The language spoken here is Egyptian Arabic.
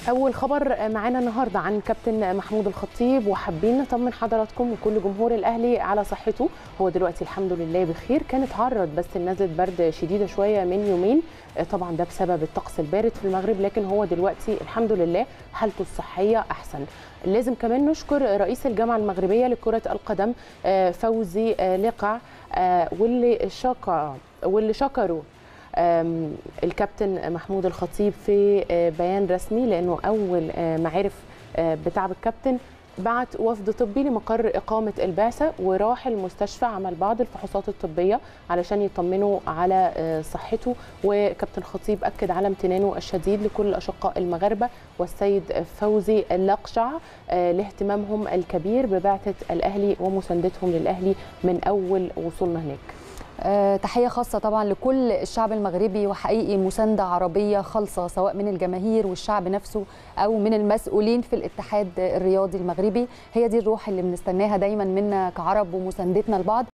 اول خبر معانا النهارده عن كابتن محمود الخطيب وحابين نطمن حضراتكم وكل جمهور الاهلي على صحته هو دلوقتي الحمد لله بخير كان اتعرض بس لنزله برد شديده شويه من يومين طبعا ده بسبب الطقس البارد في المغرب لكن هو دلوقتي الحمد لله حالته الصحيه احسن لازم كمان نشكر رئيس الجامعه المغربيه لكره القدم فوزي لقع واللي شكر واللي شكروا الكابتن محمود الخطيب في بيان رسمي لانه اول ما عرف بتعب الكابتن بعت وفد طبي لمقر إقامة البعثة وراح المستشفى عمل بعض الفحوصات الطبية علشان يطمنوا على صحته وكابتن خطيب أكد على امتنانه الشديد لكل الأشقاء المغاربة والسيد فوزي اللقشع لاهتمامهم الكبير ببعثة الأهلي ومساندتهم للأهلي من أول وصولنا هناك أه تحية خاصة طبعا لكل الشعب المغربي وحقيقي مساندة عربية خالصة سواء من الجماهير والشعب نفسه أو من المسؤولين في الاتحاد الرياضي المغربي هي دي الروح اللي بنستناها دايما منا كعرب ومساندتنا لبعض